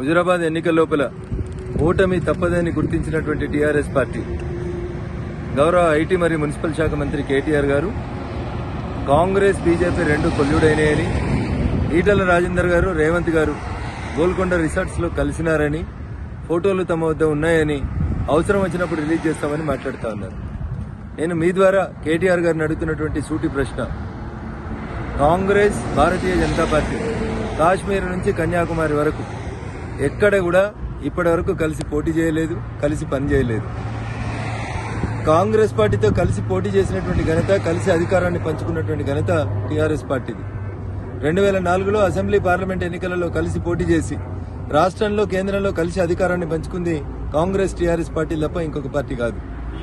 హుజురాబాద్ ఎన్నికల లోపల ఓటమి తప్పదని గుర్తించినటువంటి టీఆర్ఎస్ పార్టీ గౌరవ ఐటీ మరియు మున్సిపల్ శాఖ మంత్రి కేటీఆర్ గారు కాంగ్రెస్ బీజేపీ రెండు కొల్లుడైనాయని ఈటల రాజేందర్ గారు రేవంత్ గారు గోల్కొండ రిసార్ట్స్ లో కలిసినారని ఫోటోలు తమ వద్ద ఉన్నాయని అవసరం వచ్చినప్పుడు రిలీజ్ చేస్తామని మాట్లాడుతా ఉన్నారు నేను మీ ద్వారా కేటీఆర్ గారిని అడుగుతున్నటువంటి సూటి ప్రశ్న కాంగ్రెస్ భారతీయ జనతా పార్టీ కాశ్మీర్ నుంచి కన్యాకుమారి వరకు ఎక్కడ కూడా ఇప్పటి వరకు కలిసి పోటీ చేయలేదు కలిసి పని చేయలేదు కాంగ్రెస్ పార్టీతో కలిసి పోటీ చేసినటువంటి ఘనత కలిసి అధికారాన్ని పంచుకున్నటువంటి ఘనత టీఆర్ఎస్ పార్టీది రెండు వేల నాలుగులో అసెంబ్లీ పార్లమెంట్ ఎన్నికలలో కలిసి పోటీ చేసి రాష్ట్రంలో కేంద్రంలో కలిసి అధికారాన్ని పంచుకుంది కాంగ్రెస్ టీఆర్ఎస్ పార్టీ తప్ప ఇంకొక పార్టీ కాదు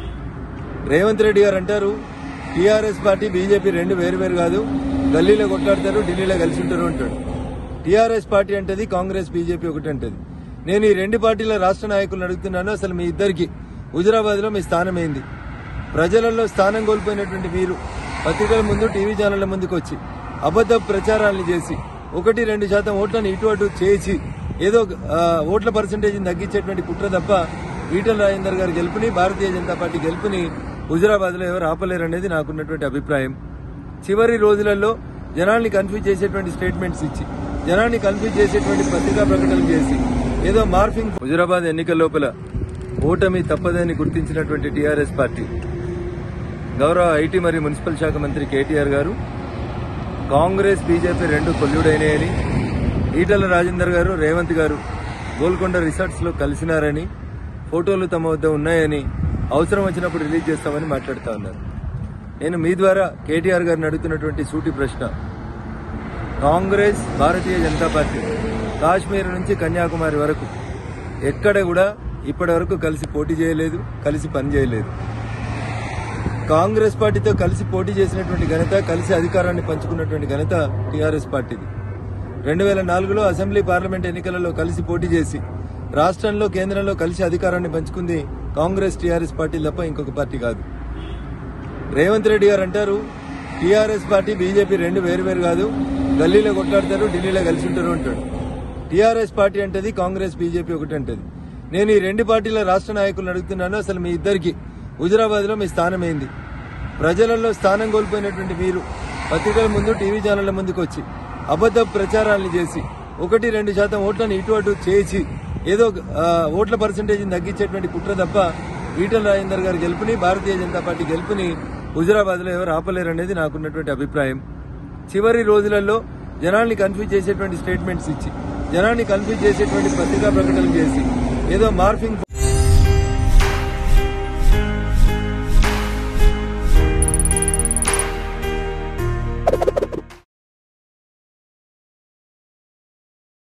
రేవంత్ రెడ్డి గారు అంటారు టీఆర్ఎస్ పార్టీ బీజేపీ రెండు వేరు వేరు కాదు గల్లీలో కొట్లాడతారు ఢిల్లీలో కలిసి ఉంటారు అంటాడు టీఆర్ఎస్ పార్టీ అంటది కాంగ్రెస్ బీజేపీ ఒకటి అంటది నేను ఈ రెండు పార్టీల రాష్ట్ర నాయకులను అడుగుతున్నాను అసలు మీ ఇద్దరికి హుజురాబాద్ లో మీ స్థానం ఏంది ప్రజలలో స్థానం కోల్పోయినటువంటి మీరు పత్రికల ముందు టీవీ ఛానళ్ల ముందుకు వచ్చి అబద్ధ ప్రచారాలను చేసి ఒకటి రెండు శాతం ఓట్లను ఇటు అటు చేసి ఏదో ఆ, ఓట్ల పర్సంటేజ్ తగ్గించేటువంటి కుట్ర తప్ప ఈటల రాజేందర్ గారి గెలుపుని భారతీయ జనతా పార్టీ గెలుపుని హుజురాబాద్ లో ఎవరు ఆపలేరు అనేది నాకున్నటువంటి అభిప్రాయం చివరి రోజులలో జనాల్ని కన్ఫ్యూజ్ చేసేటువంటి స్టేట్మెంట్స్ ఇచ్చి జనాన్ని కన్ఫ్యూజ్ చేసేటువంటి పత్రికా ప్రకటనలు చేసి ఏదో మార్ఫింగ్ హుజురాబాద్ ఎన్నికల లోపల ఓటమి తప్పదని గుర్తించినటువంటి టీఆర్ఎస్ పార్టీ గౌరవ ఐటీ మరియు మున్సిపల్ శాఖ మంత్రి కేటీఆర్ గారు కాంగ్రెస్ బీజేపీ రెండు కొల్లుడైనాయని ఈటల రాజేందర్ గారు రేవంత్ గారు గోల్కొండ రిసార్ట్స్ లో కలిసినారని ఫోటోలు తమ వద్ద ఉన్నాయని అవసరం వచ్చినప్పుడు రిలీజ్ చేస్తామని మాట్లాడుతా ఉన్నారు నేను మీ ద్వారా కేటీఆర్ గారిని అడుగుతున్నటువంటి సూటి ప్రశ్న కాంగ్రెస్ భారతీయ జనతా పార్టీ కాశ్మీర్ నుంచి కన్యాకుమారి వరకు ఎక్కడ కూడా ఇప్పటి వరకు కలిసి పోటీ చేయలేదు కలిసి పని చేయలేదు కాంగ్రెస్ పార్టీతో కలిసి పోటీ చేసినటువంటి ఘనత కలిసి అధికారాన్ని పంచుకున్నటువంటి ఘనత టీఆర్ఎస్ పార్టీది రెండు వేల నాలుగులో అసెంబ్లీ పార్లమెంట్ ఎన్నికలలో కలిసి పోటీ చేసి రాష్ట్రంలో కేంద్రంలో కలిసి అధికారాన్ని పంచుకుంది కాంగ్రెస్ టీఆర్ఎస్ పార్టీ తప్ప ఇంకొక పార్టీ కాదు రేవంత్ రెడ్డి గారు అంటారు టీఆర్ఎస్ పార్టీ బీజేపీ రెండు వేరు వేరు కాదు గల్లీలో కొట్లాడతారు ఢిల్లీలో కలిసి ఉంటారు అంటాడు టీఆర్ఎస్ పార్టీ అంటది కాంగ్రెస్ బీజేపీ ఒకటి అంటది నేను ఈ రెండు పార్టీల రాష్ట్ర నాయకులను అడుగుతున్నాను అసలు మీ ఇద్దరికి హుజురాబాద్ లో మీ స్థానం ఏంది ప్రజలలో స్థానం కోల్పోయినటువంటి మీరు పత్రికల ముందు టీవీ ఛానళ్ల ముందుకు వచ్చి అబద్ధ ప్రచారాలను చేసి ఒకటి రెండు శాతం ఓట్లను ఇటు అటు చేసి ఏదో ఆ, ఓట్ల పర్సంటేజ్ తగ్గించేటువంటి కుట్ర తప్ప ఈటల రాజేందర్ గారి గెలుపుని భారతీయ జనతా పార్టీ గెలుపుని హుజురాబాద్ లో ఎవరు ఆపలేరు అనేది నాకున్నటువంటి అభిప్రాయం చివరి రోజులలో జనాల్ని కన్ఫ్యూజ్ చేసేటువంటి స్టేట్మెంట్స్ ఇచ్చి జనాన్ని కన్ఫ్యూజ్ చేసేటువంటి పత్రికా ప్రకటనలు చేసి ఏదో మార్ఫింగ్